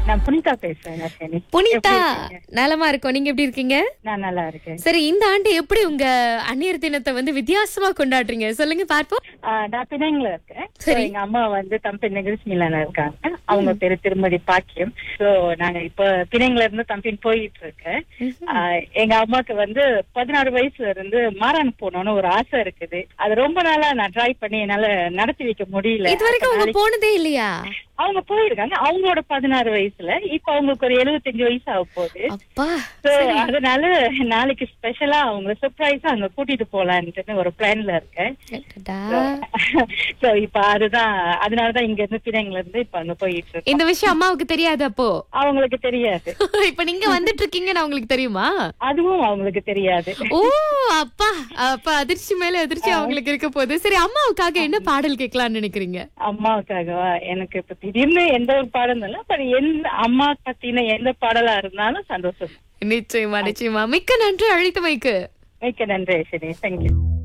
நான் புனிதா பேசுறேன் அஸ்வினி. புனிதா எப்படி இருக்கீங்க? நலமா இருக்கோம் நீங்க எப்படி இருக்கீங்க நான் நல்லா இருக்கேன் சரி இந்த ஆண்டு எப்படி உங்க அந்நியர் தினத்தை வந்து வித்தியாசமா கொண்டாடுறீங்க சொல்லுங்க பார்ப்போம் ஆ, நான் பிணைங்கள இருக்கேன் So, சரி. எங்க அம்மா வந்து தம்பி நெகிழ்ச்சி மிலான இருக்காங்க அவங்க பேரு திருமதி பாக்கியம் சோ நாங்க இப்ப பிணைங்கள இருந்து தம்பின் போயிட்டு இருக்கேன் ஆ, எங்க அம்மாக்கு வந்து பதினாறு வயசுல இருந்து மாறான் போகணும்னு ஒரு ஆசை இருக்குது அது ரொம்ப நாளா நான் ட்ரை பண்ணி என்னால நடத்தி வைக்க முடியல இது வரைக்கும் அவங்க போனதே இல்லையா அவங்க போயிருக்காங்க அவங்களோட பதினாறு வயசுல இப்ப அவங்களுக்கு ஒரு எழுபத்தஞ்சு வயசு ஆக போகுது அப்பா So, அதனால நாளைக்கு ஸ்பெஷலா அவங்க சர்ப்ரைஸா அங்க கூட்டிட்டு போலான்ட்டு ஒரு பிளான்ல இருக்கேன் அடடா. சோ இப்ப அதுதான் அதனாலதான் இங்க இருந்து பிள்ளைங்கள இருந்து இப்ப அங்க போயிட்டு இருக்கோம் இந்த விஷயம் அம்மாவுக்கு தெரியாது அப்போ அவங்களுக்கு தெரியாது இப்ப நீங்க வந்துட்டு இருக்கீங்கன்னு அவங்களுக்கு தெரியுமா அதுவும் அவங்களுக்கு தெரியாது ஓ அப்பா அப்ப அதிர்ச்சி மேல அதிர்ச்சி அவங்களுக்கு இருக்க போகுது சரி அம்மாவுக்காக என்ன பாடல் கேட்கலாம்னு நினைக்கிறீங்க அம்மாவுக்காகவா எனக்கு இப்ப திடீர்னு எந்த ஒரு பாடம் இல்லை பட் எந்த அம்மா பத்தின எந்த பாடலா இருந்தாலும் சந்தோஷம் நிச்சயமா நிச்சயமா மிக்க நன்றி அழைத்தமைக்கு மிக்க நன்றி சரி தேங்க்யூ